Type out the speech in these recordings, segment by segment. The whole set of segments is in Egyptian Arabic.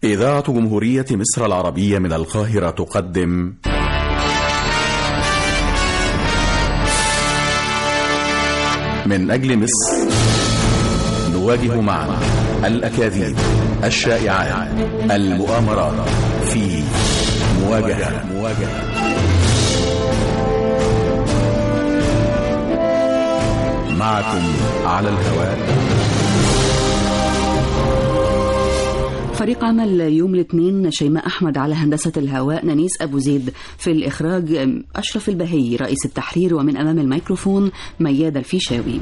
إذاعة جمهورية مصر العربية من القاهرة تقدم من أجل مصر نواجه معا الأكاذيب الشائعات المؤامرات في مواجهة مواجهة معكم على الهواء فريق عمل يوم الاثنين شيماء أحمد على هندسة الهواء نانيس أبو زيد في الإخراج أشرف البهي رئيس التحرير ومن أمام الميكروفون مياد الفيشاوي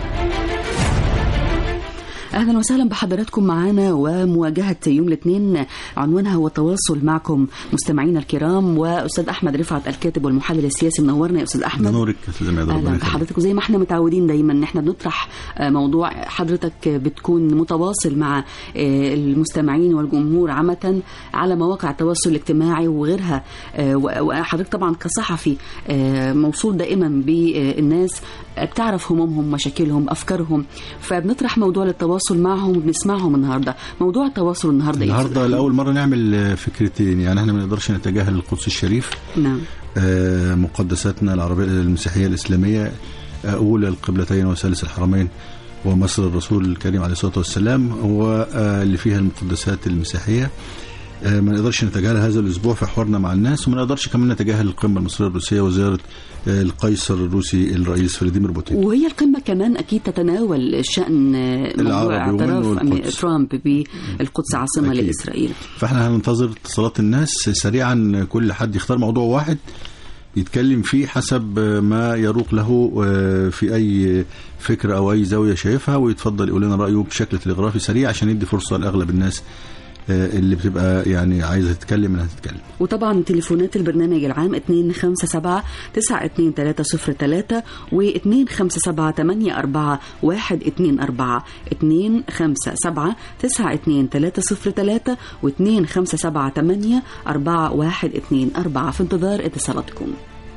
اهلا وسهلا بحضراتكم معانا ومواجهه يوم الاثنين عنوانها هو التواصل معكم مستمعينا الكرام واستاذ احمد رفعت الكاتب والمحلل السياسي منورنا يا استاذ احمد نورك يا استاذ ميادة اهلا بحضرتك وزي ما احنا متعودين دايما ان احنا بنطرح موضوع حضرتك بتكون متواصل مع المستمعين والجمهور عامه على مواقع التواصل الاجتماعي وغيرها وحضرتك طبعا كصحفي موصول دائما بالناس بتعرف همومهم مشاكلهم افكارهم فبنطرح موضوع للتواصل معهم وبنسمعهم النهارده موضوع التواصل النهارده النهارده لاول مره نعمل فكرتين يعني احنا ما نقدرش نتجاهل القدس الشريف نعم آه مقدساتنا العربيه المسيحيه الاسلاميه اولى القبلتين وثالث الحرمين ومصر الرسول الكريم عليه الصلاه والسلام واللي فيها المقدسات المسيحيه ما نقدرش نتجاهل هذا الاسبوع في حوارنا مع الناس وما نقدرش كمان نتجاهل القمه المصريه الروسيه وزياره القيصر الروسي الرئيس فلاديمير بوتين وهي القمه كمان اكيد تتناول شان موضوع اعتراف ترامب بالقدس عاصمه أكيد. لاسرائيل فاحنا هننتظر اتصالات الناس سريعا كل حد يختار موضوع واحد يتكلم فيه حسب ما يروق له في اي فكره او اي زاويه شايفها ويتفضل يقول لنا رايه بشكل تلغرافي سريع عشان يدي فرصه لاغلب الناس اللي بتبقى يعني عايزه تتكلم انها تتكلم وطبعا تليفونات البرنامج العام 257 92303 و 257 84 124 257 92303 و 257 84 124 في انتظار اتصالاتكم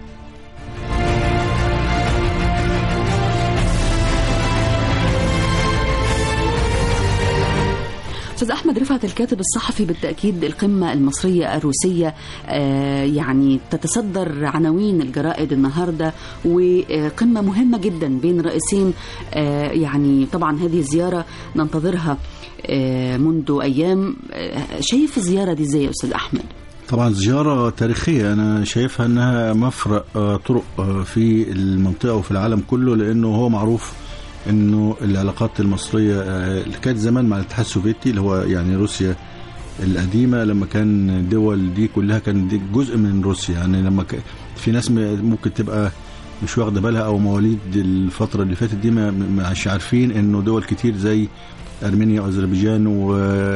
استاذ احمد رفعت الكاتب الصحفي بالتاكيد القمه المصريه الروسيه آه يعني تتصدر عناوين الجرائد النهارده وقمه مهمه جدا بين رئيسين آه يعني طبعا هذه الزياره ننتظرها آه منذ ايام شايف الزياره دي ازاي يا استاذ احمد طبعا زيارة تاريخية أنا شايفها أنها مفرق طرق في المنطقة وفي العالم كله لأنه هو معروف انه العلاقات المصريه اللي كانت زمان مع الاتحاد السوفيتي اللي هو يعني روسيا القديمه لما كان الدول دي كلها كان دي جزء من روسيا يعني لما ك... في ناس ممكن تبقى مش واخده بالها او مواليد الفتره اللي فاتت دي مش عارفين انه دول كتير زي ارمينيا واذربيجان و...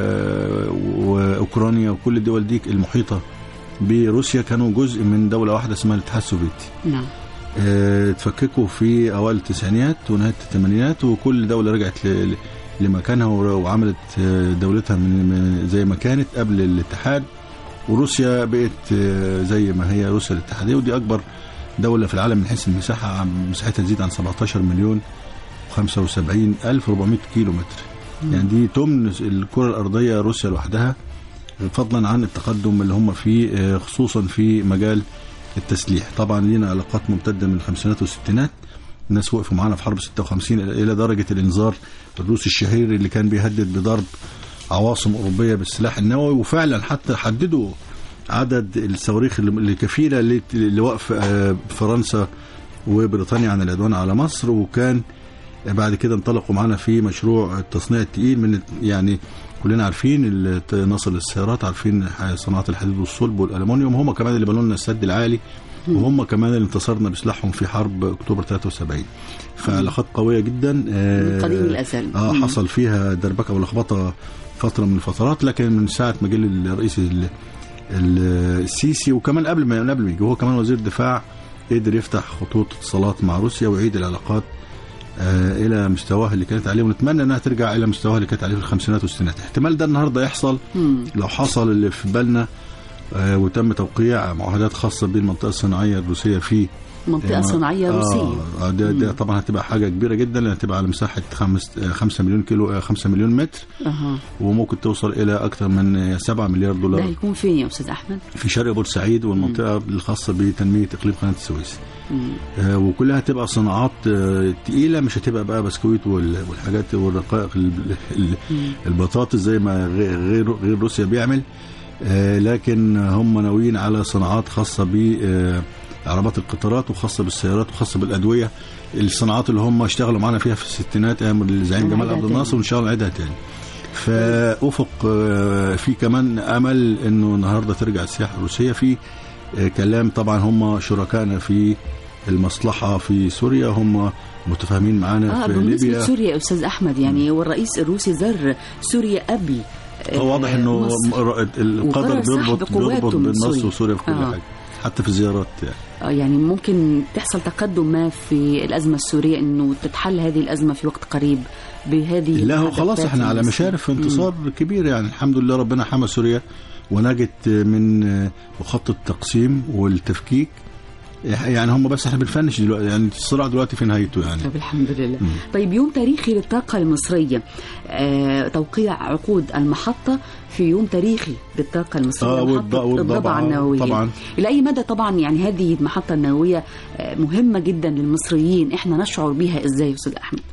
واوكرانيا وكل الدول دي المحيطه بروسيا كانوا جزء من دوله واحده اسمها الاتحاد السوفيتي نعم اتفككوا في اوائل التسعينيات ونهايه الثمانينات وكل دوله رجعت لمكانها وعملت دولتها من زي ما كانت قبل الاتحاد وروسيا بقت زي ما هي روسيا الاتحاديه ودي اكبر دوله في العالم من حيث المساحه مساحتها تزيد عن 17 مليون و75 الف 400 كيلو متر يعني دي تمن الكره الارضيه روسيا لوحدها فضلا عن التقدم اللي هم فيه خصوصا في مجال التسليح طبعا لينا علاقات ممتده من الخمسينات والستينات الناس وقفوا معانا في حرب 56 الى درجه الانذار الروسي الشهير اللي كان بيهدد بضرب عواصم اوروبيه بالسلاح النووي وفعلا حتى حددوا عدد الصواريخ اللي كفيله لوقف فرنسا وبريطانيا عن العدوان على مصر وكان بعد كده انطلقوا معانا في مشروع التصنيع التقيل من يعني كلنا عارفين نصل السيارات عارفين صناعه الحديد والصلب والالومنيوم هم كمان اللي بنوا لنا السد العالي وهم كمان اللي انتصرنا بسلاحهم في حرب اكتوبر 73 فعلاقات قويه جدا قديم الازل اه حصل فيها دربكه ولخبطه فتره من الفترات لكن من ساعه ما جه الرئيس السيسي وكمان قبل ما قبل ما يجي هو كمان وزير الدفاع قدر يفتح خطوط اتصالات مع روسيا ويعيد العلاقات آه الى مستواها اللي كانت عليه ونتمنى انها ترجع الى مستواها اللي كانت عليه في الخمسينات والستينات احتمال ده النهارده يحصل مم. لو حصل اللي في بالنا آه وتم توقيع معاهدات خاصه بالمنطقه الصناعيه الروسيه في منطقه صناعيه روسيه آه ده, ده طبعا هتبقى حاجه كبيره جدا لان هتبقى على مساحه 5 مليون كيلو 5 مليون متر اها وممكن توصل الى اكثر من 7 مليار ده دولار هيكون فين يا استاذ احمد؟ في شرق بورسعيد والمنطقه الخاصه بتنميه اقليم قناه السويس مم. آه، وكلها هتبقى صناعات آه، تقيله مش هتبقى بقى بسكويت وال- والحاجات والرقائق ال- ال- البطاطس زي ما غير غير غير روسيا بيعمل آه، لكن هم ناويين على صناعات خاصه ب آه، عربات القطارات وخاصه بالسيارات وخاصه بالادويه الصناعات اللي هم اشتغلوا معانا فيها في الستينات ايام الزعيم جمال هنعيدها عبد الناصر تاني. وان شاء الله نعيدها تاني فافق آه، في كمان امل انه النهارده ترجع السياحه الروسيه في آه، كلام طبعا هم شركائنا في المصلحه في سوريا هم متفاهمين معانا اه في بمناسبه ليبيا سوريا يا استاذ احمد يعني والرئيس الروسي زار سوريا قبل آه، هو واضح انه مصر. م- القدر وقرر سحب بيربط قواته بيربط من بين مصر سوريا. وسوريا في كل آه. حاجه حتى في الزيارات يعني آه، يعني ممكن تحصل تقدم ما في الازمه السوريه انه تتحل هذه الازمه في وقت قريب بهذه لا هو المحادثات خلاص احنا على المصرية. مشارف انتصار كبير يعني الحمد لله ربنا حمى سوريا ونجت من مخطط التقسيم والتفكيك يعني هم بس احنا بنفنش دلوقتي يعني الصراع دلوقتي في نهايته يعني طب الحمد لله طيب يوم تاريخي للطاقة المصرية آه، توقيع عقود المحطة في يوم تاريخي للطاقة المصرية آه، والض- محطة والضبع، الضبعة النووية طبعاً. إلى أي مدى طبعا يعني هذه المحطة النووية آه، مهمة جدا للمصريين إحنا نشعر بها إزاي يا أستاذ أحمد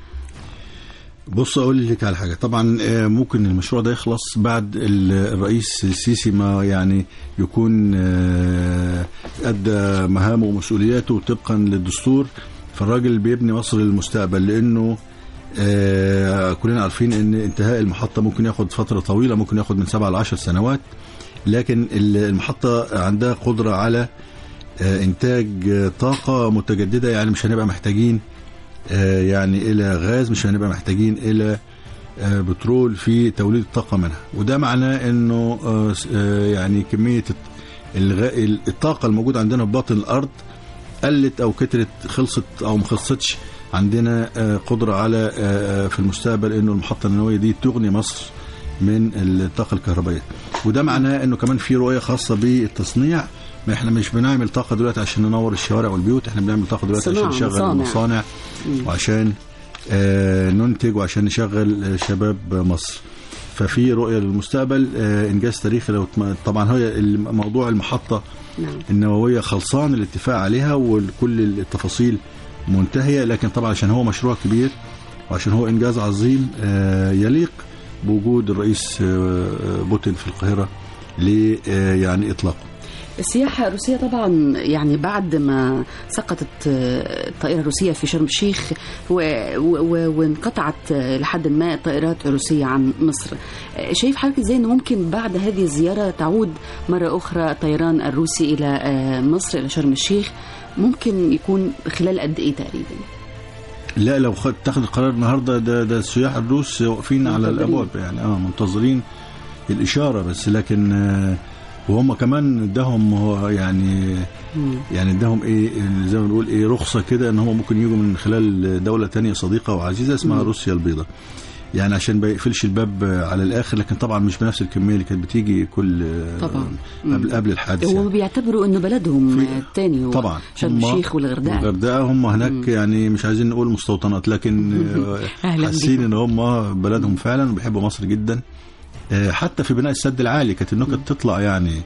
بص اقول لك على حاجه طبعا آه، ممكن المشروع ده يخلص بعد ال- الرئيس السيسي ما يعني يكون آه، ادى مهامه ومسؤولياته طبقا للدستور فالراجل بيبني مصر للمستقبل لانه آه، كلنا عارفين ان انتهاء المحطه ممكن ياخد فتره طويله ممكن ياخد من سبعة ل 10 سنوات لكن ال- المحطه عندها قدره على آه، انتاج آه، طاقه متجدده يعني مش هنبقى محتاجين آه، يعني الى غاز مش هنبقى محتاجين الى آه، بترول في توليد الطاقه منها وده معناه انه آه، س- آه، يعني كميه الت- الغاء الطاقه الموجوده عندنا في باطن الارض قلت او كترت خلصت او ما خلصتش عندنا آه، قدره على آه، آه، في المستقبل انه المحطه النوويه دي تغني مصر من الطاقه الكهربائيه وده معناه انه كمان في رؤيه خاصه بالتصنيع ما احنا مش بنعمل طاقه دلوقتي عشان ننور الشوارع والبيوت احنا بنعمل طاقه دلوقتي عشان صناعة، نشغل مصانع. المصانع وعشان آه، ننتج وعشان نشغل آه، شباب مصر ففي رؤيه للمستقبل آه، انجاز تاريخي لو تم- طبعا هي موضوع المحطه نعم النوويه خلصان الاتفاق عليها وكل التفاصيل منتهيه لكن طبعا عشان هو مشروع كبير وعشان هو انجاز عظيم آه، يليق بوجود الرئيس آه، بوتين في القاهره ل آه، يعني اطلاقه السياحة الروسية طبعا يعني بعد ما سقطت آه، الطائرة الروسية في شرم الشيخ و- و- وانقطعت آه، لحد ما الطائرات الروسية عن مصر آه، شايف حضرتك ازاي انه ممكن بعد هذه الزيارة تعود مرة أخرى الطيران الروسي إلى آه، مصر إلى شرم الشيخ ممكن يكون خلال قد إيه تقريبا لا لو خد تاخد القرار النهارده ده ده السياح الروس واقفين على منتظرين. الابواب يعني اه منتظرين الاشاره بس لكن آه، وهم كمان اداهم هو يعني يعني اداهم ايه زي ما بنقول ايه رخصه كده ان هم ممكن يجوا من خلال دوله تانية صديقه وعزيزه اسمها روسيا البيضاء يعني عشان ما يقفلش الباب على الاخر لكن طبعا مش بنفس الكميه اللي كانت بتيجي كل طبعا. قبل قبل الحادث هو يعني. بيعتبروا انه بلدهم في- الثاني هو طبعا شرم هم- الشيخ والغردقة والغردقه هم هناك يعني مش عايزين نقول مستوطنات لكن آه، أهلاً حاسين بكم. ان هم بلدهم فعلا وبيحبوا مصر جدا آه، حتى في بناء السد العالي كانت النكت تطلع يعني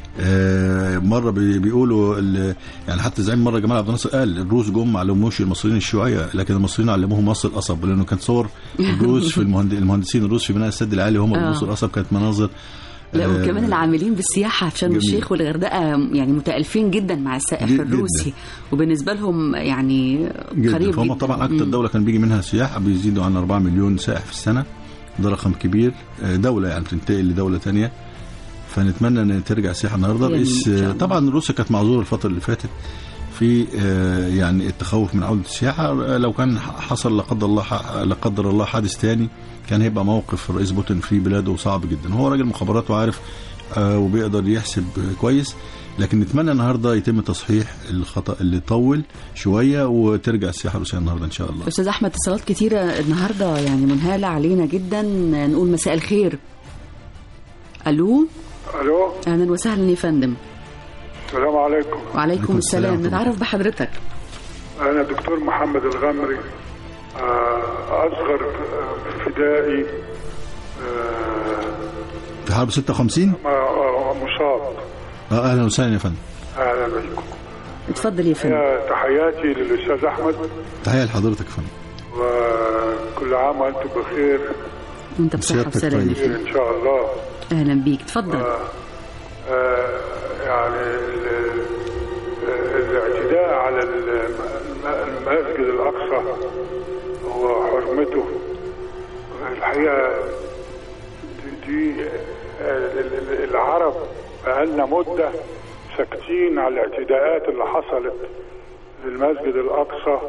آه، مره بي- بيقولوا ال- يعني حتى زعيم مره جمال عبد الناصر قال الروس جم ما علموش المصريين الشيوعيه لكن المصريين علموهم مصر القصب لانه كان صور الروس في المهند- المهندسين الروس في بناء السد العالي هم آه. اللي بيبصوا القصب كانت مناظر لا آه، وكمان العاملين بالسياحة في شرم جميل. الشيخ والغردقة يعني متألفين جدا مع السائح جد- الروسي وبالنسبة لهم يعني جدا قريب فهم جدا طبعا اكتر مم. دوله كان بيجي منها سياحه بيزيدوا عن 4 مليون سائح في السنه ده رقم كبير آه، دوله يعني بتنتقل لدوله تانية فنتمنى ان ترجع السياحه النهارده يعني رئيس إن شاء آه، الله. طبعا روسيا كانت معذوره الفتره اللي فاتت في آه، يعني التخوف من عوده السياحه آه، لو كان حصل لا قدر الله ح- لا قدر الله حادث تاني كان هيبقى موقف الرئيس بوتين في بلاده صعب جدا هو راجل مخابرات وعارف آه، وبيقدر يحسب آه، كويس لكن نتمنى النهارده يتم تصحيح الخطا اللي طول شويه وترجع السياحه الروسيه النهارده ان شاء الله أستاذ أحمد اتصالات كتيرة النهاردة يعني منهالة علينا جدا نقول مساء الخير ألو الو أهلا وسهلا يا فندم السلام عليكم وعليكم عليكم السلام السلام. نتعرف بحضرتك أنا دكتور محمد الغمري آه، أصغر آه، فدائي آه، في حرب 56 آه، مصاب اه اهلا وسهلا يا فندم أهلا بكم اتفضل يا فندم هي تحياتي للأستاذ أحمد تحيه لحضرتك يا فندم وكل عام وأنتم بخير وانت بصحة سيادتك وسلامة طيب. خير إن شاء الله اهلا بيك اتفضل آه، يعني ال- الاعتداء على الم- المسجد الأقصى وحرمته الحقيقة دي- دي آه، ال- ال- العرب بقالنا مدة ساكتين على الاعتداءات اللي حصلت للمسجد الأقصى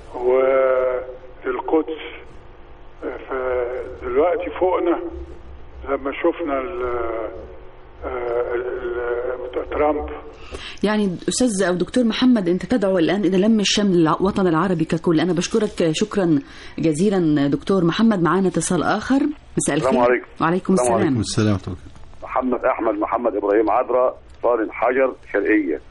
وللقدس فدلوقتي فوقنا لما شفنا ال- آه، ال- ال- ترامب يعني استاذ او دكتور محمد انت تدعو الان الى لم الشمل الوطن العربي ككل انا بشكرك شكرا جزيلا دكتور محمد معانا اتصال اخر مساء الخير السلام عليكم. وعليكم السلام السلام عليكم السلام ورحمه الله محمد احمد محمد ابراهيم عذرا صالح حجر شرقيه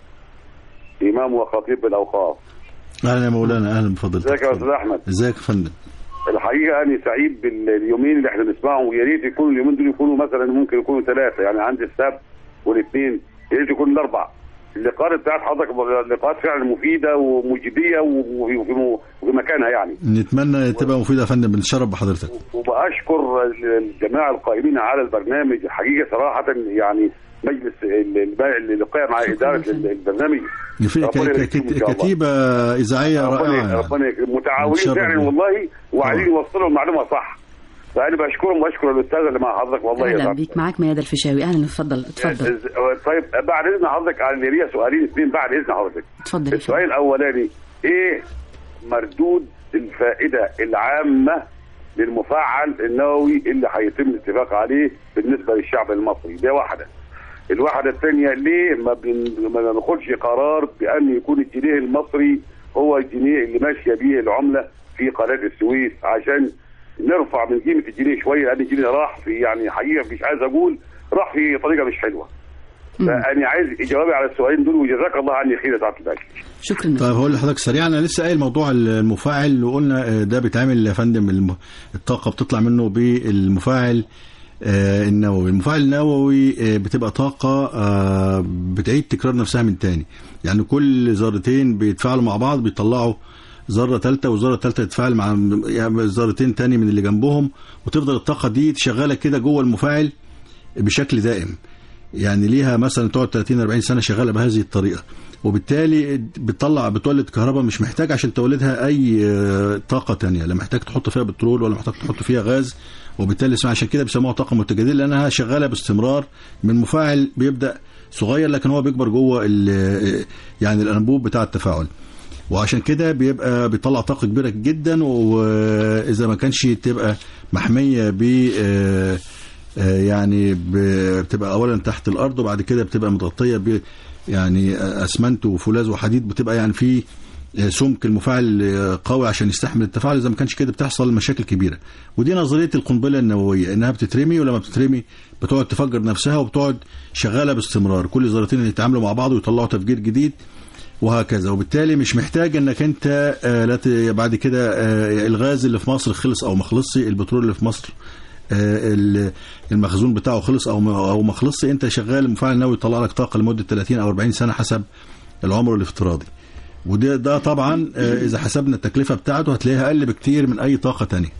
امام وخطيب بالاوقاف اهلا يا مولانا اهلا بفضلك ازيك يا استاذ احمد ازيك يا فندم الحقيقه انا سعيد باليومين اللي احنا بنسمعهم ويا ريت يكونوا اليومين دول يكونوا مثلا ممكن يكونوا ثلاثه يعني عندي السبت والاثنين يا ريت يكونوا الاربع اللقاءات بتاعت حضرتك لقاءات فعلا مفيده ومجديه وفي وفي- وفي مكانها يعني نتمنى تبقى مفيده يا فندم بنتشرف بحضرتك وبأشكر الجماعة القائمين على البرنامج حقيقة صراحة يعني مجلس ال- ال- اللي قائم على شكراً إدارة يا فندم. البرنامج في ك- ربنا ك- يبارك فيهم إن شاء الله. كتيبه اذاعيه رائعه ربنا يعني. ربنا يكرم. متعاونين نتشرف فعلا بيهم. والله وعايزين طبعا. يوصلوا المعلومة صح فأنا بشكرهم وأشكر الأستاذ اللي مع حضرتك والله يا اهلا زلمة. بيك معاك ميادة الفيشاوي اهلا اتفضل اتفضل طيب بعد إذن حضرتك عن ليا سؤالين اثنين بعد إذن حضرتك اتفضل يا فندم. السؤال الأولاني إيه مردود الفائدة العامة للمفاعل النووي اللي هيتم الاتفاق عليه بالنسبة للشعب المصري ده واحدة الواحدة الثانية ليه ما, بن... ما ناخدش قرار بأن يكون الجنيه المصري هو الجنيه اللي ماشية به العملة في قناة السويس عشان نرفع من قيمة الجنيه شوية لأن الجنيه راح في يعني حقيقة مش عايز أقول راح في طريقة مش حلوة مم. فأنا عايز جوابي على السؤالين دول وجزاك الله عني خير يا سعادة الباشا شكرا طيب هقول لحضرتك سريعا انا لسه قايل موضوع المفاعل وقلنا آه، ده بيتعمل يا فندم الم- الطاقه بتطلع منه بالمفاعل آه، النووي المفاعل النووي آه، بتبقى طاقه آه، بتعيد تكرار نفسها من تاني يعني كل ذرتين بيتفاعلوا مع بعض بيطلعوا ذره ثالثه والذره الثالثه تتفاعل مع يعني ذرتين تاني من اللي جنبهم وتفضل الطاقه دي شغاله كده جوه المفاعل بشكل دائم يعني ليها مثلا تقعد 30 40 سنه شغاله بهذه الطريقه وبالتالي بتطلع بتولد كهرباء مش محتاج عشان تولدها اي آه، طاقه تانية لا محتاج تحط فيها بترول ولا محتاج تحط فيها غاز وبالتالي اسمها عشان كده بيسموها طاقه متجدده لانها شغاله باستمرار من مفاعل بيبدا صغير لكن هو بيكبر جوه ال- يعني الانبوب بتاع التفاعل وعشان كده بيبقى بيطلع طاقه كبيره جدا واذا ما كانش تبقى محميه ب آه، آه، يعني ب- بتبقى اولا تحت الارض وبعد كده بتبقى متغطيه ب يعني اسمنت وفولاذ وحديد بتبقى يعني في آه، سمك المفاعل آه، قوي عشان يستحمل التفاعل اذا ما كانش كده بتحصل مشاكل كبيره ودي نظريه القنبله النوويه انها بتترمي ولما بتترمي بتقعد تفجر نفسها وبتقعد شغاله باستمرار كل ذرتين يتعاملوا مع بعض ويطلعوا تفجير جديد وهكذا وبالتالي مش محتاج انك انت آه، لا ت- بعد كده آه، الغاز اللي في مصر خلص او ما خلصش البترول اللي في مصر آه، ال- المخزون بتاعه خلص او ما- او ما خلصش انت شغال المفاعل النووي يطلع لك طاقه لمده 30 او 40 سنه حسب العمر الافتراضي وده ده طبعا آه، اذا حسبنا التكلفه بتاعته هتلاقيها اقل بكتير من اي طاقه تانية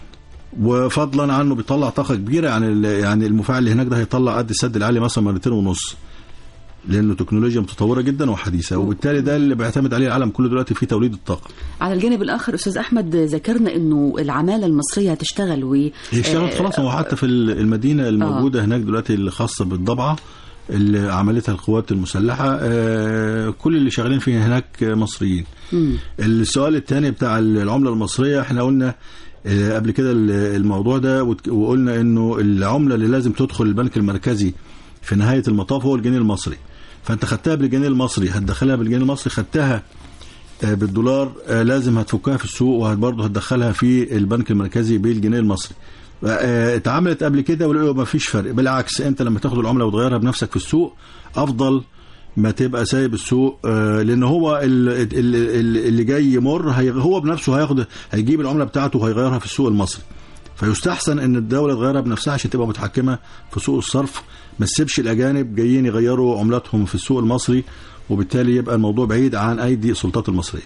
وفضلا عنه بيطلع طاقه كبيره يعني ال- يعني المفاعل اللي هناك ده هيطلع قد السد العالي مثلا مرتين ونص لانه تكنولوجيا متطوره جدا وحديثه وبالتالي ده اللي بيعتمد عليه العالم كله دلوقتي في توليد الطاقه على الجانب الاخر استاذ احمد ذكرنا انه العماله المصريه هتشتغل و هي اشتغلت آه، خلاص هو حتى في المدينه الموجوده هناك دلوقتي اللي خاصه بالضبعه اللي عملتها القوات المسلحه آه، كل اللي شغالين فيها هناك مصريين مم. السؤال الثاني بتاع العمله المصريه احنا قلنا آه، قبل كده الموضوع ده وت- وقلنا انه العمله اللي لازم تدخل البنك المركزي في نهايه المطاف هو الجنيه المصري فانت خدتها بالجنيه المصري هتدخلها بالجنيه المصري خدتها آه، بالدولار آه، لازم هتفكها في السوق وبرضه هتدخلها في البنك المركزي بالجنيه المصري آه، اتعملت قبل كده ولقوا ما فيش فرق بالعكس انت لما تاخد العمله وتغيرها بنفسك في السوق افضل ما تبقى سايب السوق آه، لان هو ال- ال- ال- اللي جاي يمر هي- هو بنفسه هياخد هيجيب العمله بتاعته وهيغيرها في السوق المصري فيستحسن ان الدوله تغيرها بنفسها عشان تبقى متحكمه في سوق الصرف ما تسيبش الاجانب جايين يغيروا عملاتهم في السوق المصري وبالتالي يبقى الموضوع بعيد عن ايدي السلطات المصريه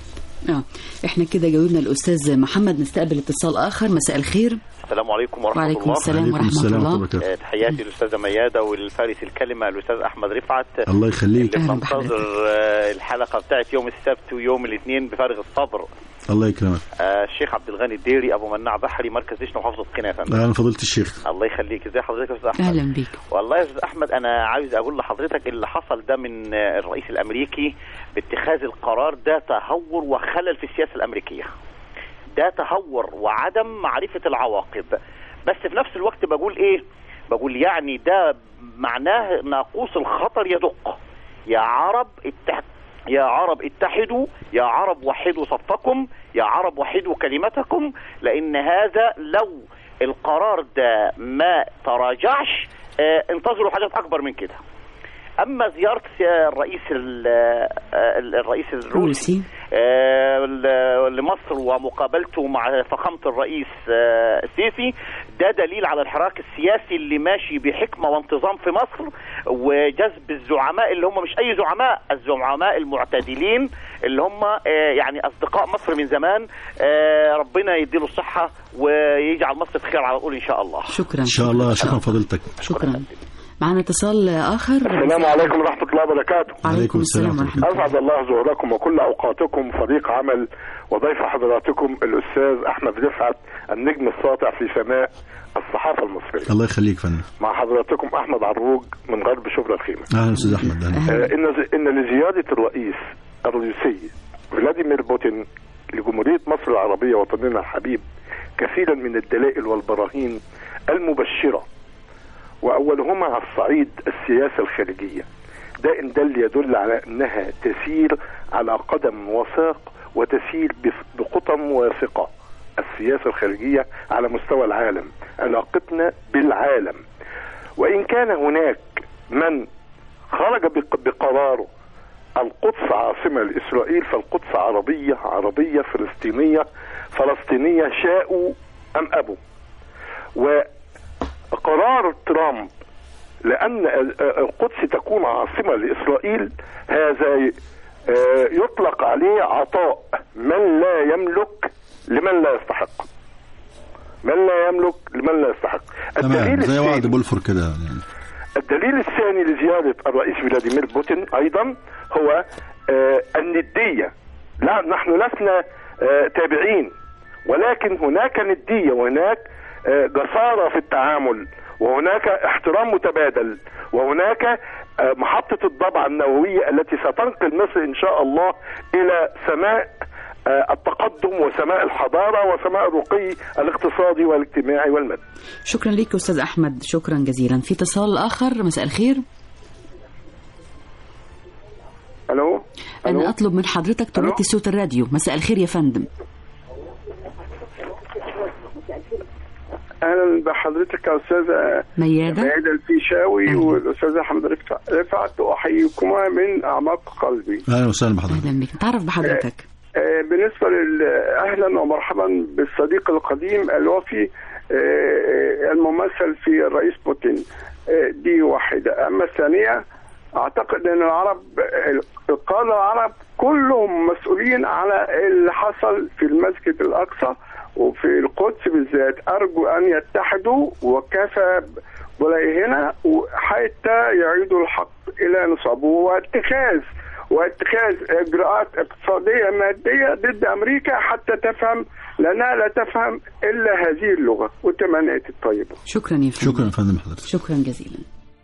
اه احنا كده جاوبنا الاستاذ محمد نستقبل اتصال اخر مساء الخير السلام عليكم ورحمة وعليكم الله السلام عليكم ورحمه السلام الله ورحمه الله آه، تحياتي للأستاذة ميادة والفارس الكلمة الأستاذ أحمد رفعت الله يخليك اللي أهلا بننتظر بحضرتك. آه، الحلقة بتاعت يوم السبت ويوم الاثنين بفارغ الصبر الله يكرمك آه، الشيخ عبد الغني الديري أبو مناع بحري مركز دشنا محافظة قنا يا فندم اهلا فضيله الشيخ الله يخليك ازي حضرتك يا أستاذ أحمد اهلا بيك والله يا أستاذ أحمد أنا عاوز أقول لحضرتك اللي حصل ده من آه، الرئيس الأمريكي باتخاذ القرار ده تهور وخلل في السياسة الأمريكية ده تهور وعدم معرفة العواقب بس في نفس الوقت بقول ايه بقول يعني ده معناه ناقوس الخطر يدق يا عرب اتحد يا عرب اتحدوا يا عرب وحدوا صفكم يا عرب وحدوا كلمتكم لان هذا لو القرار ده ما تراجعش اه انتظروا حاجات اكبر من كده اما زياره الرئيس ال- آه، الرئيس الروسي روسي آه، ل- لمصر ومقابلته مع فخامة الرئيس آه، السيسي ده دليل على الحراك السياسي اللي ماشي بحكمة وانتظام في مصر وجذب الزعماء اللي هم مش أي زعماء الزعماء المعتدلين اللي هم آه، يعني أصدقاء مصر من زمان آه، ربنا يديله الصحة ويجعل مصر بخير على طول إن شاء الله شكرا ان شاء الله شكرا فضيلتك شكرا معنا اتصال اخر السلام عليكم ورحمة الله وبركاته وعليكم السلام ورحمه الله أسعد الله ظهوركم وكل أوقاتكم فريق عمل وضيف حضراتكم الأستاذ أحمد رفعت النجم الساطع في سماء الصحافة المصرية الله يخليك فندم مع حضراتكم أحمد عروج من غرب شبرا الخيمة اهلا استاذ احمد اهلا آه، إن إن لزيادة الرئيس الروسي فلاديمير بوتين لجمهورية مصر العربية وطننا الحبيب كثيرا من الدلائل والبراهين المبشرة وأولهما على الصعيد السياسة الخارجية ده إن دل يدل على أنها تسير على قدم وساق وتسير بف- بقطم واثقة السياسة الخارجية على مستوى العالم علاقتنا بالعالم وإن كان هناك من خرج بق- بقراره القدس عاصمة لإسرائيل فالقدس عربية عربية فلسطينية فلسطينية شاءوا أم أبوا وقرار ترامب لأن ال- القدس تكون عاصمة لإسرائيل هذا آه، يطلق عليه عطاء من لا يملك لمن لا يستحق من لا يملك لمن لا يستحق تمام زي وعد الثاني- بولفور كده يعني الدليل الثاني لزيارة الرئيس فلاديمير بوتين أيضا هو آه، الندية لا نحن لسنا آه، تابعين ولكن هناك ندية وهناك آه، جسارة في التعامل وهناك احترام متبادل وهناك آه، محطة الضبعة النووية التي ستنقل مصر إن شاء الله إلى سماء آه، التقدم وسماء الحضارة وسماء الرقي الاقتصادي والاجتماعي والمدني شكرا لك استاذ احمد شكرا جزيلا في اتصال اخر مساء الخير ألو ألو؟ انا اطلب من حضرتك توطي صوت الراديو مساء الخير يا فندم اهلا بحضرتك يا استاذه مياده ميادة الفيشاوي أهلا. والاستاذ احمد رفع- رفعت احييكما من اعماق قلبي اهلا وسهلا بحضرتك اهلا بك تعرف بحضرتك آه، بالنسبه لل- اهلا ومرحبا بالصديق القديم الوفي آه، الممثل في الرئيس بوتين آه، دي واحده اما الثانيه اعتقد ان العرب القاده العرب كلهم مسؤولين على اللي حصل في المسجد الاقصى وفي القدس بالذات ارجو ان يتحدوا وكفى ولا هنا حتى يعيدوا الحق الى نصابه واتخاذ واتخاذ اجراءات اقتصاديه ماديه ضد امريكا حتى تفهم لانها لا تفهم الا هذه اللغه والتمنيات الطيبه. شكرا يا فندم شكرا يا فندم حضرتك شكرا جزيلا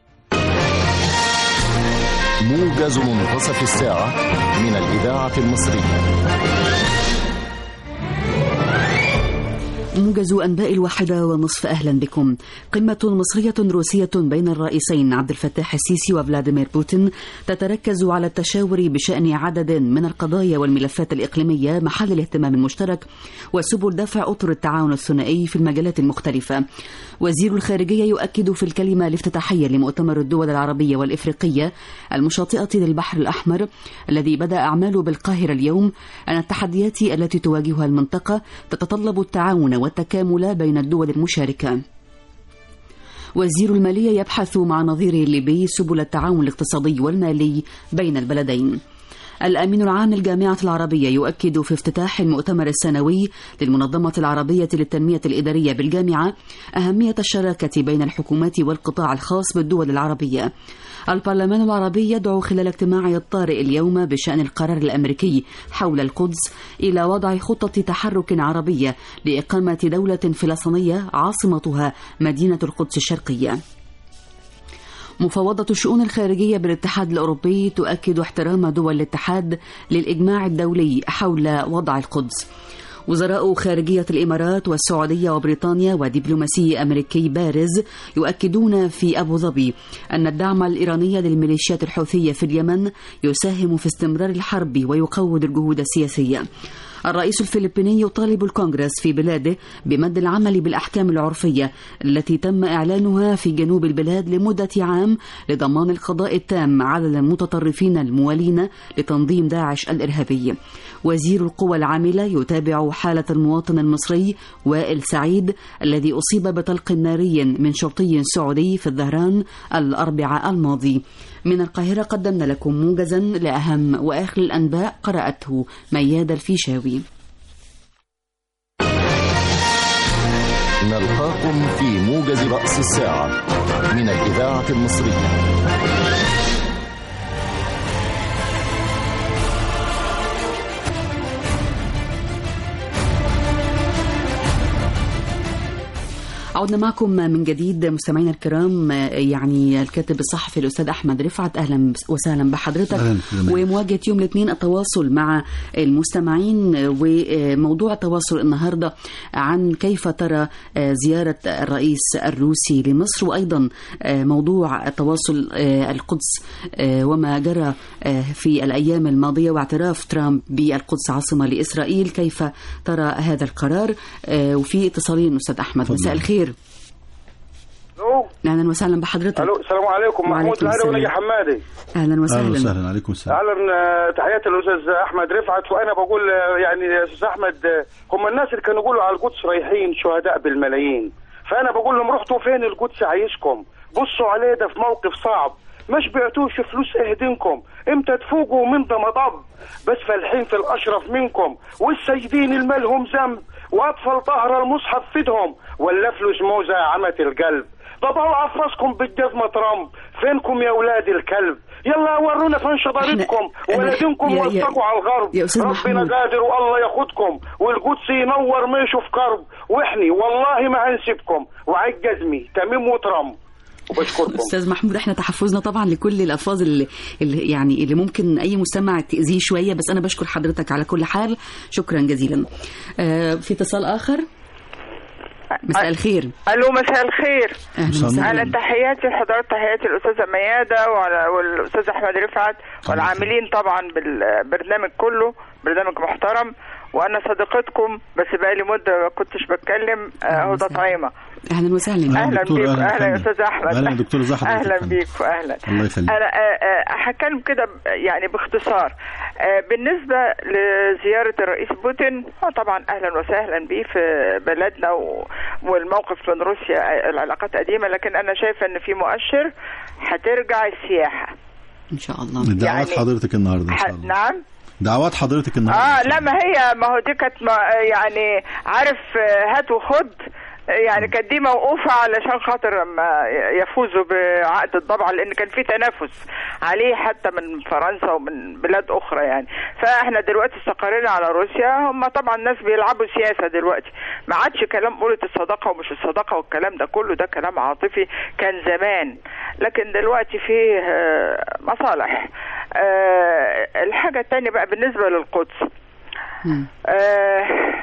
موجز منتصف الساعة من الإذاعة المصرية موجز أنباء الواحدة ونصف أهلا بكم قمة مصرية روسية بين الرئيسين عبد الفتاح السيسي وفلاديمير بوتين تتركز على التشاور بشأن عدد من القضايا والملفات الإقليمية محل الاهتمام المشترك وسبل دفع أطر التعاون الثنائي في المجالات المختلفة وزير الخارجية يؤكد في الكلمة الافتتاحية لمؤتمر الدول العربية والإفريقية المشاطئة للبحر الأحمر الذي بدأ أعماله بالقاهرة اليوم أن التحديات التي تواجهها المنطقة تتطلب التعاون والتكامل بين الدول المشاركة وزير المالية يبحث مع نظيره الليبي سبل التعاون الاقتصادي والمالي بين البلدين الأمين العام للجامعة العربية يؤكد في افتتاح المؤتمر السنوي للمنظمة العربية للتنمية الإدارية بالجامعة أهمية الشراكة بين الحكومات والقطاع الخاص بالدول العربية البرلمان العربي يدعو خلال اجتماعه الطارئ اليوم بشأن القرار الأمريكي حول القدس إلى وضع خطة تحرك عربية لإقامة دولة فلسطينية عاصمتها مدينة القدس الشرقية مفوضة الشؤون الخارجية بالاتحاد الأوروبي تؤكد احترام دول الاتحاد للإجماع الدولي حول وضع القدس وزراء خارجية الإمارات والسعودية وبريطانيا ودبلوماسي أمريكي بارز يؤكدون في أبو ظبي أن الدعم الإيراني للميليشيات الحوثية في اليمن يساهم في استمرار الحرب ويقوض الجهود السياسية الرئيس الفلبيني يطالب الكونغرس في بلاده بمد العمل بالأحكام العرفية التي تم إعلانها في جنوب البلاد لمدة عام لضمان القضاء التام على المتطرفين الموالين لتنظيم داعش الإرهابي وزير القوى العاملة يتابع حالة المواطن المصري وائل سعيد الذي أصيب بطلق ناري من شرطي سعودي في الظهران الأربعاء الماضي من القاهرة قدمنا لكم موجزا لأهم وآخر الأنباء قرأته مياد الفيشاوي نلقاكم في موجز رأس الساعة من الإذاعة المصرية عدنا معكم من جديد مستمعينا الكرام يعني الكاتب الصحفي الاستاذ احمد رفعت اهلا وسهلا بحضرتك أهلاً بك. ومواجهه يوم الاثنين التواصل مع المستمعين وموضوع التواصل النهارده عن كيف ترى زياره الرئيس الروسي لمصر وايضا موضوع التواصل القدس وما جرى في الايام الماضيه واعتراف ترامب بالقدس عاصمه لاسرائيل كيف ترى هذا القرار وفي اتصالين استاذ احمد تفضل. مساء الخير الو اهلا وسهلا بحضرتك الو السلام عليكم محمود وعليكم الهلا السلام. ونجي حمادي اهلا اهلا وسهلا وسهلا عليكم السلام اهلا آه، تحياتي للاستاذ احمد رفعت وانا بقول آه، يعني يا استاذ احمد آه، هم الناس اللي كانوا يقولوا على القدس رايحين شهداء بالملايين فانا بقول لهم رحتوا فين القدس عايزكم بصوا عليه ده في موقف صعب مش بعتوش فلوس اهدنكم امتى تفوقوا من ده مضب بس فالحين في الاشرف منكم والسيدين المالهم ذنب واطفال طهر المصحف فدهم ولا فلوس موزة عمة القلب ده طلع في راسكم بالجزمة ترامب فينكم يا ولاد الكلب يلا ورونا فين شطارتكم إحنا- ولادنكم يا- يا- وثقوا على الغرب يا أستاذ ربنا محمود. قادر والله ياخدكم والقدس ينور ما يشوف كرب واحني والله ما هنسيبكم وعيد جزمي تميم وترامب وبشكركم استاذ محمود احنا تحفظنا طبعا لكل الالفاظ اللي, اللي يعني اللي ممكن اي مستمع تاذيه شويه بس انا بشكر حضرتك على كل حال شكرا جزيلا آه في اتصال اخر مساء الخير الو مساء الخير اهلا مساء النور. وسهلا اهلا تحياتي لحضرتك تحياتي الاستاذه مياده وعلى- والاستاذ احمد رفعت والعاملين طبعا بالبرنامج كله برنامج محترم وانا صديقتكم بس بقالي مده ما كنتش بتكلم آه، هدى طعيمه اهلا وسهلا أهلا اهلا دكتور، بيك أهلا اهلا يا فندم. استاذ احمد أهلا يا دكتور، ازي حضرتك اهلا يا فندم؟ بيك واهلا الله يخليك. انا آه، آه، هتكلم كده ب- يعني باختصار آه، بالنسبه لزياره الرئيس بوتين آه، طبعا اهلا وسهلا بيه في بلدنا و- والموقف من روسيا آه، العلاقات قديمه لكن انا شايفه ان في مؤشر هترجع السياحه ان شاء الله دعوات يعني- حضرتك النهارده ان ح- شاء الله نعم دعوات حضرتك النهارده اه إن شاء لا الله. ما هي ما هو دي كانت ما- يعني عارف آه، هات وخد آه، يعني كانت دي موقوفة علشان خاطر لما يفوزوا بعقد الضبعة لأن كان في تنافس عليه حتى من فرنسا ومن بلاد أخرى يعني فإحنا دلوقتي استقرينا على روسيا هم طبعا الناس بيلعبوا سياسة دلوقتي ما عادش كلام قولة الصداقة ومش الصداقة والكلام ده كله ده كلام عاطفي كان زمان لكن دلوقتي فيه آه، مصالح آه، الحاجة التانية بقى بالنسبة للقدس مم. آه،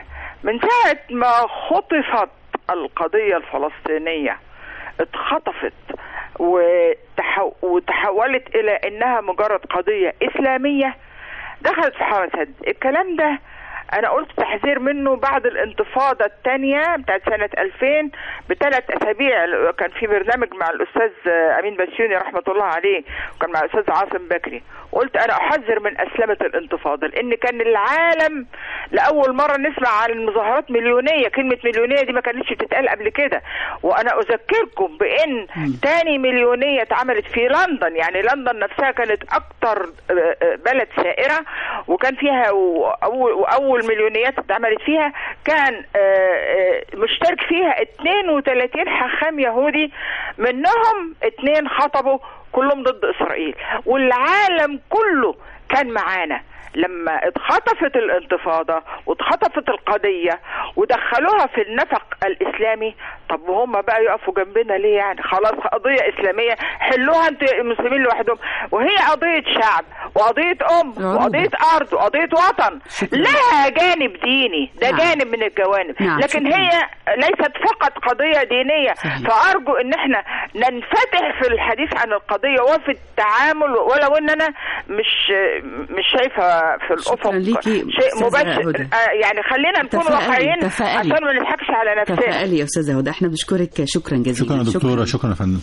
من ساعة ما خطفت القضية الفلسطينية اتخطفت وتحو... وتحولت إلى إنها مجرد قضية إسلامية دخلت في حوسد الكلام ده انا قلت تحذير منه بعد الانتفاضه الثانيه بتاعت سنه 2000 بثلاث اسابيع كان في برنامج مع الاستاذ امين بسيوني رحمه الله عليه وكان مع الاستاذ عاصم بكري قلت انا احذر من اسلمه الانتفاضه لان كان العالم لاول مره نسمع عن المظاهرات مليونيه كلمه مليونيه دي ما كانتش بتتقال قبل كده وانا اذكركم بان تاني مليونيه اتعملت في لندن يعني لندن نفسها كانت اكتر بلد سائره وكان فيها واول واول مليونيات اتعملت فيها كان مشترك فيها 32 حاخام يهودي منهم اثنين خطبوا كلهم ضد اسرائيل والعالم كله كان معانا لما اتخطفت الانتفاضة واتخطفت القضية ودخلوها في النفق الإسلامي طب وهم بقى يقفوا جنبنا ليه يعني خلاص قضية إسلامية حلوها انت المسلمين لوحدهم وهي قضية شعب وقضية أم وقضية أرض وقضية وطن لها جانب ديني ده نعم. جانب من الجوانب نعم، لكن شكراً. هي ليست فقط قضية دينية صحيح. فأرجو إن احنا ننفتح في الحديث عن القضية وفي التعامل ولو إن أنا مش مش شايفة في الأفق شكراً ليكي، شيء أستاذة مباشر هدى. آه، يعني خلينا نكون تفائلي، واقعيين تفائلي. عشان ما نضحكش على نفسنا تفائلي يا استاذه هدى احنا بنشكرك شكرا جزيلا شكرا يا دكتوره شكرا يا فندم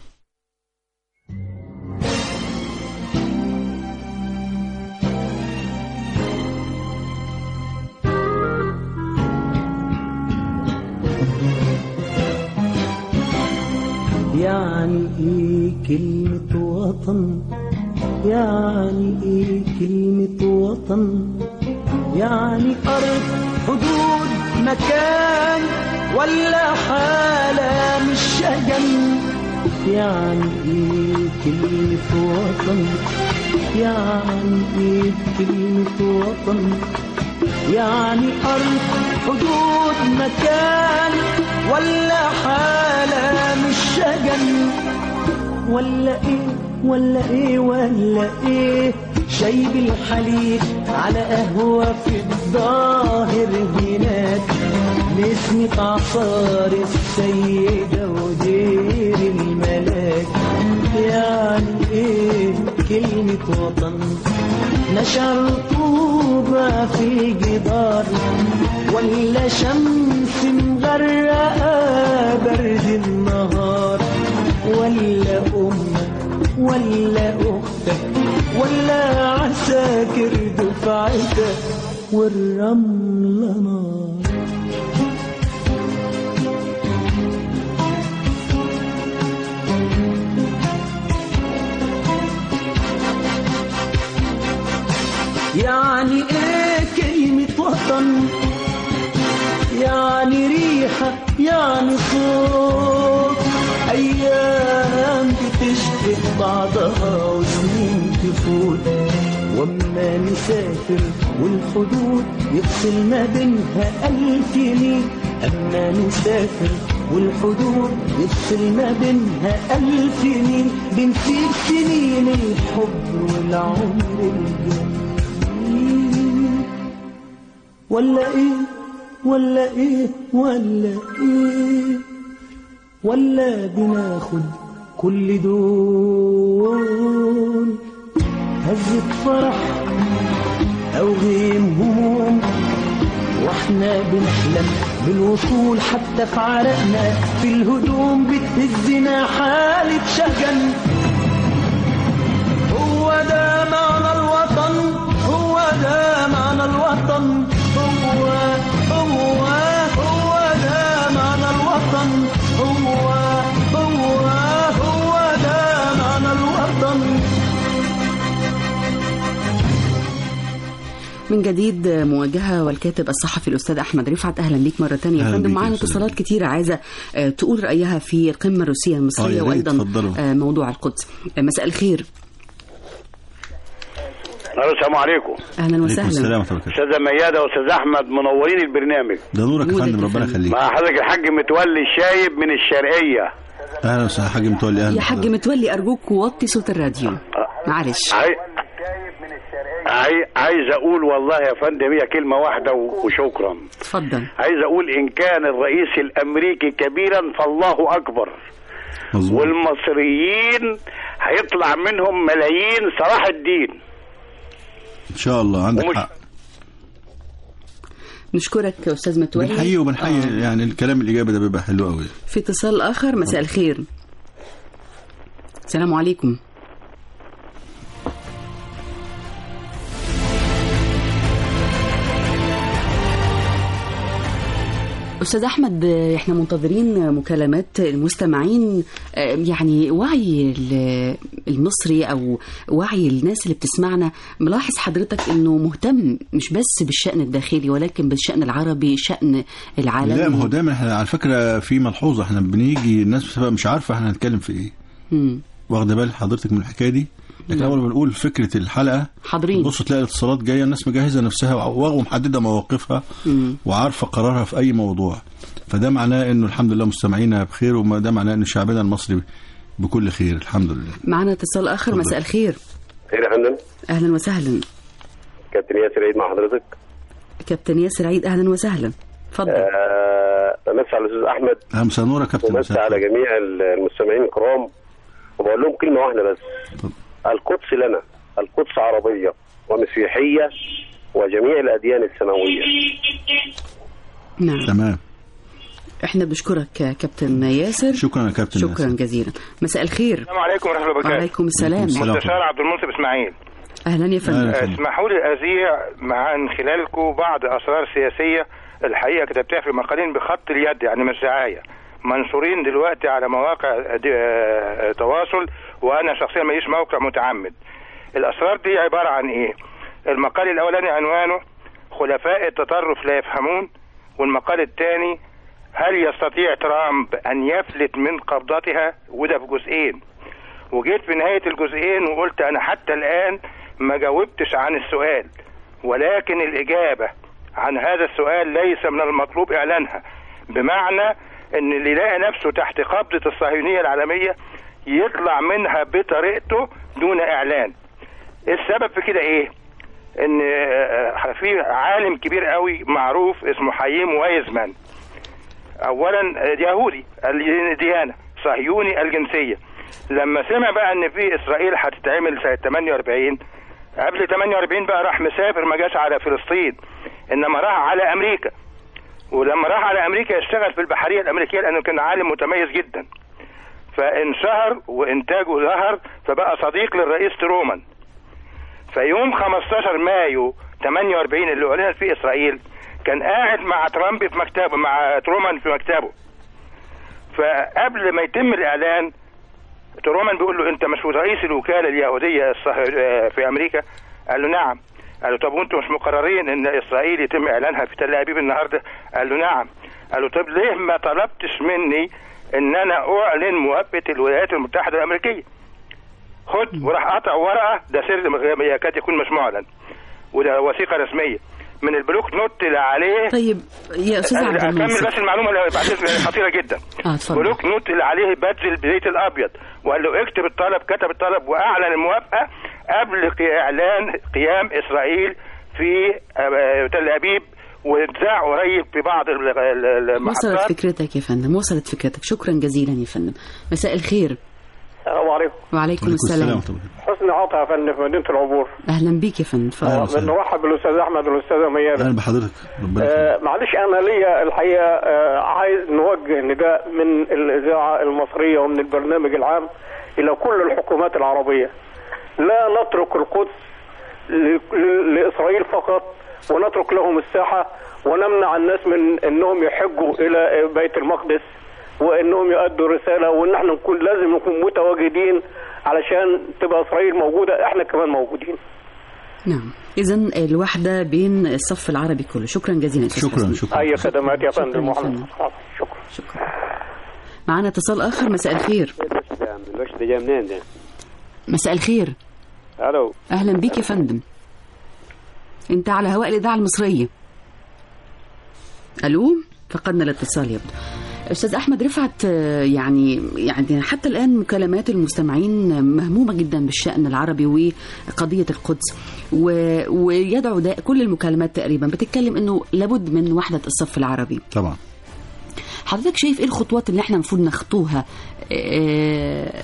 يعني ايه كلمة وطن يعني ايه كلمة وطن يعني أرض حدود مكان ولا حالة مش شجن يعني ايه كلمة وطن يعني ايه كلمة وطن يعني أرض حدود مكان ولا حالة مش شجن ولا ايه ولا ايه ولا ايه شاي بالحليب على قهوة في الظاهر هناك نسمة عصار السيدة ودير الملاك يعني ايه كلمة وطن نشر طوبة في جدار ولا شمس مغرقة برد النهار ولا أمك ولا أختك ولا عساكر دفعتك والرملة نار يعني ايه كلمة وطن يعني ريحة يعني صوت أيام بتشبه بعضها وسنين تفوت وأما نسافر والحدود يفصل ما بينها ألف ميل أما نسافر والحدود يفصل ما بينها ألف ميل بنسيب سنين الحب والعمر الجميل ولا ايه ولا ايه ولا ايه ولا بناخد كل دول هزة فرح او غيم هموم واحنا بنحلم بالوصول حتى في عرقنا في الهدوم بتهزنا حالة شجن هو ده معنى الوطن هو ده معنى الوطن هو هو هو ده معنى الوطن هو هو هو ده معنى الوطن من جديد مواجهة والكاتب الصحفي الأستاذ أحمد رفعت أهلا بيك مرة تانية يا أهلا فندم بيك معانا يا أستاذ. اتصالات كتيرة عايزة آه، تقول رأيها في القمة الروسية آه، المصرية يا ريت، وأيضا اتفضلوا. آه، موضوع القدس آه، مساء الخير الو السلام عليكم أهلا عليكم وسهلا السلام ورحمة الله وبركاته. استاذه مياده واستاذ احمد منورين البرنامج ده نورك يا نورك فندم يا ربنا فندم. يخليك مع حضرتك الحاج متولي الشايب من الشرقيه اهلا وسهلا حاج متولي اهلا يا حاج متولي أرجوك وطي صوت الراديو معلش عاي... عاي- عايز اقول والله يا فندم هي كلمه واحده و- وشكرا اتفضل عايز اقول ان كان الرئيس الامريكي كبيرا فالله اكبر مظبوط والمصريين هيطلع منهم ملايين صلاح الدين ان شاء الله عندك ومش- حق نشكرك يا استاذ متولي بنحييه وبنحيي يعني الكلام الايجابي ده بيبقى حلو قوي في اتصال اخر مساء الخير السلام عليكم استاذ احمد آه، احنا منتظرين مكالمات المستمعين آه، يعني وعي ال- المصري او وعي الناس اللي بتسمعنا ملاحظ حضرتك انه مهتم مش بس بالشان الداخلي ولكن بالشان العربي شان العالمي لا ما هو دايما احنا على فكره في ملحوظه احنا بنيجي الناس بتبقى مش عارفه احنا هنتكلم في ايه مم. واخده بال حضرتك من الحكايه دي لكن اول ما بنقول فكره الحلقه حاضرين بص تلاقي الاتصالات جايه الناس مجهزه نفسها وع- ومحدده مواقفها مم. وعارفه قرارها في اي موضوع فده معناه انه الحمد لله مستمعينا بخير وده معناه ان شعبنا المصري بكل خير الحمد لله معنا اتصال اخر اتفضل. مساء الخير خير يا فندم اهلا وسهلا كابتن ياسر عيد مع حضرتك كابتن ياسر عيد اهلا وسهلا اتفضل آه، بمسي على الاستاذ احمد امسى نورة يا كابتن ومسي مساء على الخير. جميع المستمعين الكرام وبقول لهم كلمه واحده بس القدس لنا القدس عربيه ومسيحيه وجميع الاديان السماويه نعم تمام احنا بنشكرك يا كابتن ياسر شكرا يا كابتن شكرا ياسر. جزيلا مساء الخير السلام عليكم ورحمه الله وبركاته وعليكم السلام السلام. مستشار عبد المنصف اسماعيل اهلا يا فندم أهلا. اسمحوا لي اذيع مع من خلالكم بعض اسرار سياسيه الحقيقه كتبتها في مقالين بخط اليد يعني مش دعايه منشورين دلوقتي على مواقع د- آه، تواصل وانا شخصيا ماليش موقع متعمد الاسرار دي عباره عن ايه المقال الاولاني عنوانه خلفاء التطرف لا يفهمون والمقال الثاني هل يستطيع ترامب ان يفلت من قبضتها وده في جزئين وجيت في نهاية الجزئين وقلت أنا حتى الآن ما جاوبتش عن السؤال ولكن الإجابة عن هذا السؤال ليس من المطلوب إعلانها بمعنى أن اللي يلاقي نفسه تحت قبضة الصهيونية العالمية يطلع منها بطريقته دون إعلان السبب في كده إيه؟ ان آه، في عالم كبير قوي معروف اسمه حييم وايزمان اولا آه، يهودي الديانه صهيوني الجنسيه لما سمع بقى ان في اسرائيل هتتعمل سنه 48 قبل 48 بقى راح مسافر ما جاش على فلسطين انما راح على امريكا ولما راح على امريكا يشتغل في البحريه الامريكيه لانه كان عالم متميز جدا فانشهر وانتاجه ظهر فبقى صديق للرئيس ترومان فيوم 15 مايو 48 اللي اعلنت فيه اسرائيل كان قاعد مع ترامب في مكتبه مع ترومان في مكتبه فقبل ما يتم الاعلان ترومان بيقول له انت مش رئيس الوكاله اليهوديه الصه- آه، في امريكا قال له نعم قال له طب وانتم مش مقررين ان اسرائيل يتم اعلانها في تل ابيب النهارده قال له نعم قال له طب ليه ما طلبتش مني ان انا اعلن موافقه الولايات المتحده الامريكيه خد وراح قطع ورقه ده سر يكاد يكون مش معلن وده وثيقه رسميه من البلوك نوت اللي عليه طيب يا استاذ عبد اكمل المنصف بس المعلومه اللي بعد خطيره جدا اه اتفضل بلوك نوت اللي عليه بادج البيت الابيض وقال له اكتب الطلب كتب الطلب واعلن الموافقه قبل قي- اعلان قيام اسرائيل في آه، تل ابيب واتذاع قريب في بعض ال- ال- وصلت المحطات فكرتك يا فندم وصلت فكرتك شكرا جزيلا يا فندم مساء الخير السلام عليكم وعليكم السلام حسني عطا يا فندم في مدينه العبور اهلا بيك يا فندم اتفضل بنرحب بالاستاذ احمد والاستاذه ميادة اهلا بحضرتك ربنا يخليك. آه معلش انا ليا الحقيقه آه عايز نوجه نداء من الاذاعه المصريه ومن البرنامج العام الى كل الحكومات العربيه لا نترك القدس ل- ل- لاسرائيل فقط ونترك لهم الساحه ونمنع الناس من انهم يحجوا الى بيت المقدس وانهم يؤدوا رساله وان احنا نكون لازم نكون متواجدين علشان تبقى اسرائيل موجوده احنا كمان موجودين نعم اذا الوحده بين الصف العربي كله شكرا جزيلا يا أستاذ شكرا حسني. شكرا اي خدمات يا شكراً فندم يا محمد فندم. شكرا شكرا معنا اتصال اخر مساء الخير الوش ده جاي منين ده؟ مساء الخير الو اهلا بيك يا فندم انت على هواء الاذاعه المصريه الو فقدنا الاتصال يبدو استاذ احمد رفعت آه، يعني يعني حتى الان مكالمات المستمعين مهمومه جدا بالشان العربي وقضيه القدس و- ويدعو دا كل المكالمات تقريبا بتتكلم انه لابد من وحده الصف العربي طبعا حضرتك شايف ايه الخطوات اللي احنا المفروض نخطوها آه،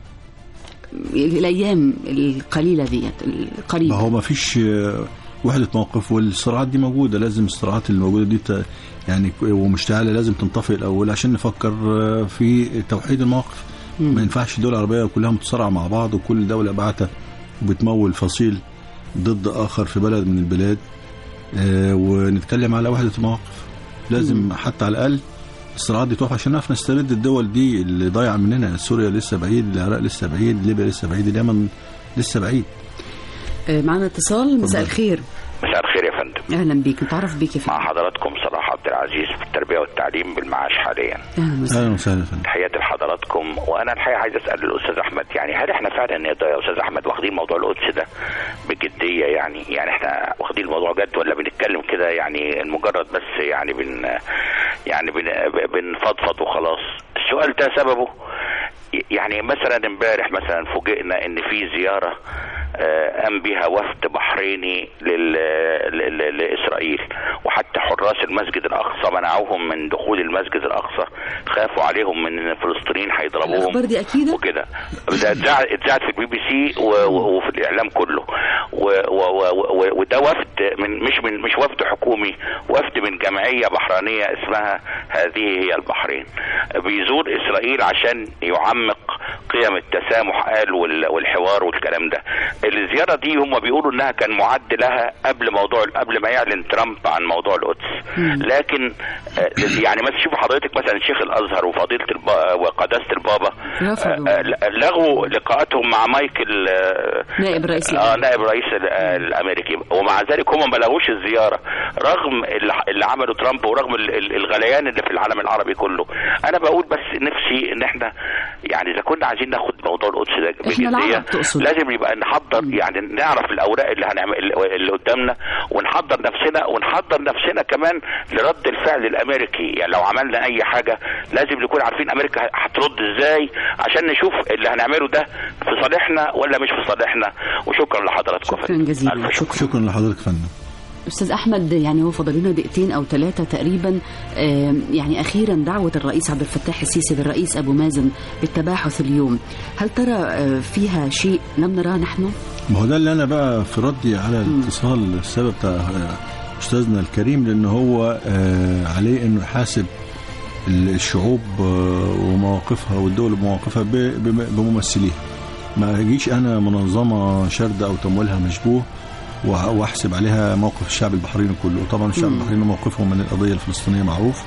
الايام القليله ديت القريبه ما هو ما فيش آه، وحدة موقف والصراعات دي موجودة لازم الصراعات اللي موجودة دي ت- يعني ك- ومشتعلة لازم تنطفئ الأول عشان نفكر آه، في توحيد المواقف ما ينفعش الدول العربية كلها متصارعة مع بعض وكل دولة بعتها وبتمول فصيل ضد آخر في بلد من البلاد آه، ونتكلم على وحدة المواقف لازم حتى على الأقل الصراعات دي تقف عشان نعرف نسترد الدول دي اللي ضايعة مننا سوريا لسه بعيد العراق لسه بعيد ليبيا لسه بعيد اليمن لسه بعيد آه، معنا اتصال مساء الخير مساء الخير يا فندم اهلا بيك نتعرف بيك يا فندم مع حضراتكم صلاح عبد العزيز في التربيه والتعليم بالمعاش حاليا اهلا وسهلا اهلا وسهلا فندم تحياتي لحضراتكم وانا الحقيقه عايز اسال الاستاذ احمد يعني هل احنا فعلا يا ده- يا استاذ احمد واخدين موضوع القدس ده بجديه يعني يعني احنا واخدين الموضوع جد ولا بنتكلم كده يعني مجرد بس يعني بن يعني بن بنفضفض وخلاص السؤال ده سببه يعني مثلا امبارح مثلا فوجئنا ان في زياره آه، قام بها وفد بحريني لل... ل- ل- لاسرائيل وحتى حراس المسجد الاقصى منعوهم من دخول المسجد الاقصى خافوا عليهم من ان الفلسطينيين هيضربوهم الاخبار دي اكيده وكده ده اتذاع اتذاعت في البي بي سي و- و- وفي الاعلام كله و- و- و- و- وده وفد من مش من مش وفد حكومي وفد من جمعيه بحرينيه اسمها هذه هي البحرين بيزور اسرائيل عشان يعمق قيم التسامح قال وال- والحوار والكلام ده الزياره دي هم بيقولوا انها كان معد لها قبل موضوع قبل ما يعلن ترامب عن موضوع القدس لكن آه، يعني مثلا شوف حضرتك مثلا شيخ الازهر وفضيله البا وقداسه البابا رفضوا. آه، آه، لغوا لقاءاتهم مع مايكل آه، نائب رئيس اه نائب رئيس ال- آه، الامريكي ومع ذلك هم ما لغوش الزياره رغم اللي اللي عمله ترامب ورغم ال- ال- الغليان اللي في العالم العربي كله انا بقول بس نفسي ان احنا يعني اذا كنا عايزين ناخد موضوع القدس ده إحنا العرب بجديه تقصد. لازم يبقى نحضر يعني نعرف الاوراق اللي هنعمل اللي قدامنا ونحضر نفسنا ونحضر نفسنا كمان لرد الفعل الامريكي يعني لو عملنا اي حاجه لازم نكون عارفين امريكا هترد ازاي عشان نشوف اللي هنعمله ده في صالحنا ولا مش في صالحنا وشكرا لحضراتكم شكرا جزيلا شكرا شكرا لحضرتك يا فندم استاذ احمد يعني هو فاضل لنا دقيقتين او ثلاثه تقريبا آم، يعني اخيرا دعوه الرئيس عبد الفتاح السيسي للرئيس ابو مازن بالتباحث اليوم هل ترى آه، فيها شيء لم نراه نحن؟ ما هو ده اللي انا بقى في ردي على الاتصال السبب بتاع آه، استاذنا الكريم لان هو آه، عليه انه يحاسب ال- الشعوب آه، ومواقفها والدول بمواقفها ب- بم- بممثليها ما اجيش انا منظمه شاردة او تمويلها مشبوه وأ- واحسب عليها موقف الشعب البحريني كله طبعا الشعب مم. البحريني موقفهم من القضيه الفلسطينيه معروف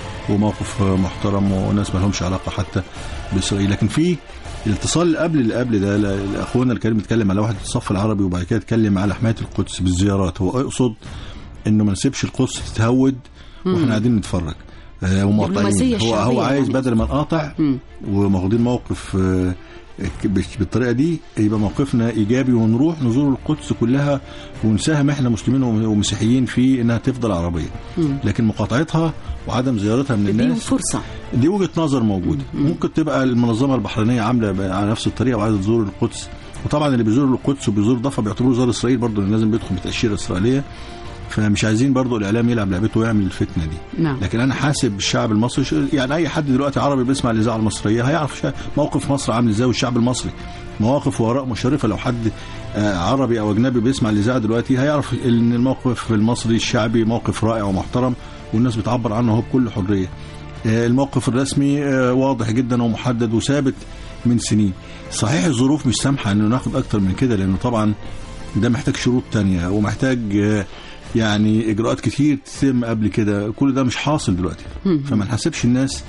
وموقف آه، محترم وناس ما لهمش علاقه حتى باسرائيل لكن في الاتصال اللي قبل اللي قبل ده ل- اخونا الكريم اتكلم على وحده الصف العربي وبعد كده اتكلم على حمايه القدس بالزيارات هو يقصد انه ما نسيبش القدس تتهود واحنا قاعدين نتفرج آه، ومقاطعين دبلوماسية هو هو الشعبية عايز يعني. بدل ما نقاطع مم. وماخدين موقف آه، بش- بالطريقه دي يبقى موقفنا ايجابي ونروح نزور القدس كلها ونساهم احنا مسلمين ومسيحيين في انها تفضل عربيه مم. لكن مقاطعتها وعدم زيارتها من تديهم الناس فرصه دي وجهه نظر موجوده ممكن تبقى المنظمه البحرينيه عامله ب- على نفس الطريقه وعايزه تزور القدس وطبعا اللي بيزور القدس وبيزور ضفه بيعتبروه زار اسرائيل برضه لأن لازم بيدخل بتاشيره اسرائيليه فمش عايزين برضه الاعلام يلعب لعبته ويعمل الفتنه دي نعم لكن انا حاسب الشعب المصري ش- يعني اي حد دلوقتي عربي بيسمع الاذاعه المصريه هيعرف شا- موقف مصر عامل ازاي والشعب المصري مواقف وراء مشرفه لو حد آه، عربي او اجنبي بيسمع الاذاعه دلوقتي هيعرف ان الموقف المصري الشعبي موقف رائع ومحترم والناس بتعبر عنه هو بكل حريه آه، الموقف الرسمي آه، واضح جدا ومحدد وثابت من سنين صحيح الظروف مش سامحه انه ناخد اكتر من كده لانه طبعا ده محتاج شروط تانية ومحتاج آه، يعني اجراءات كتير تتم قبل كده كل ده مش حاصل دلوقتي فما نحاسبش الناس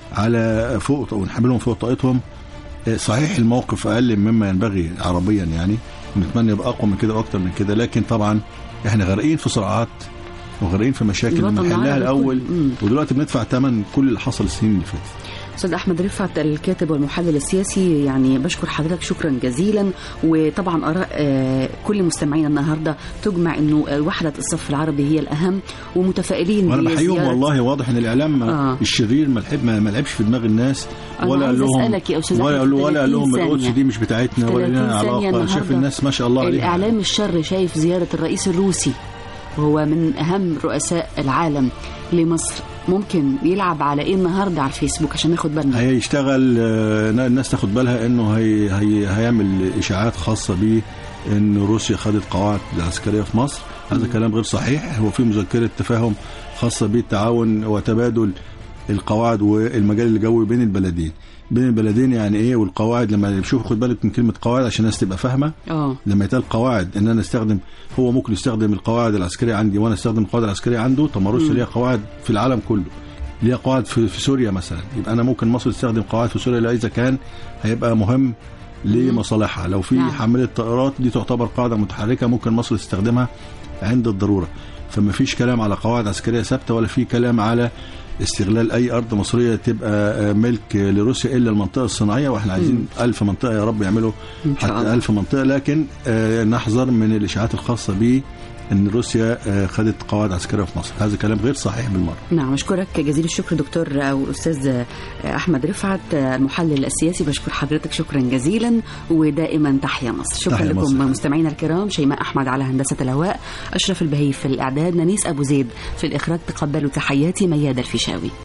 على فوق ونحملهم فوق طاقتهم آه، صحيح الموقف اقل مما ينبغي عربيا يعني ونتمنى يبقى اقوى من كده واكتر من كده لكن طبعا احنا غارقين في صراعات وغارقين في مشاكل الوطن نحلها العربي الاول كله. مم. ودلوقتي بندفع ثمن كل اللي حصل السنين اللي فاتت استاذ احمد رفعت الكاتب والمحلل السياسي يعني بشكر حضرتك شكرا جزيلا وطبعا اراء آه، كل مستمعينا النهارده تجمع انه آه، وحده الصف العربي هي الاهم ومتفائلين وانا بحييهم بزيارة- والله واضح ان الاعلام آه. آه. الشرير ما لحب ما ما لعبش في دماغ الناس أنا ولا قال عايزة لهم أسألك يا أستاذ ولا أحمد، قال ولا قال لهم 30 القدس ثانية. دي مش بتاعتنا ولا 30 لنا ثانية علاقه شاف النهاردة الناس ما شاء الله عليها الإعلام الشر شايف زيارة الرئيس الروسي وهو من أهم رؤساء العالم لمصر ممكن يلعب على إيه النهاردة على الفيسبوك عشان ناخد بالنا هيشتغل آه، الناس تاخد بالها انه هي هي هيعمل اشاعات خاصه بيه ان روسيا خدت قواعد عسكريه في مصر هذا كلام غير صحيح هو في مذكره تفاهم خاصه بالتعاون وتبادل القواعد والمجال الجوي بين البلدين بين البلدين يعني ايه والقواعد لما شوف خد بالك من كلمه قواعد عشان الناس تبقى فاهمه اه لما يتقال قواعد ان انا استخدم هو ممكن يستخدم القواعد العسكريه عندي وانا استخدم القواعد العسكريه عنده طب ما روسيا مم. ليها قواعد في العالم كله ليها قواعد في, في سوريا مثلا يبقى انا ممكن مصر تستخدم قواعد في سوريا لا اذا كان هيبقى مهم لمصالحها لو في نعم. حامله طائرات دي تعتبر قاعده متحركه ممكن مصر تستخدمها عند الضروره فما فيش كلام على قواعد عسكريه ثابته ولا في كلام على استغلال اي ارض مصريه تبقى آه، ملك لروسيا الا المنطقه الصناعيه واحنا عايزين ألف منطقه يا رب يعملوا إن شاء الله. حتى ألف منطقه لكن آه، نحذر من الاشاعات الخاصه ب ان روسيا آه، خدت قواعد عسكريه في مصر هذا كلام غير صحيح بالمره نعم أشكرك جزيل الشكر دكتور أو الأستاذ أحمد رفعت المحلل السياسي بشكر حضرتك شكرا جزيلا ودائما تحيا مصر شكرا تحيا لكم مصر. مستمعينا الكرام شيماء أحمد على هندسة الهواء أشرف البهي في الإعداد نانيس أبو زيد في الإخراج تقبلوا تحياتي مياد الفيشاوي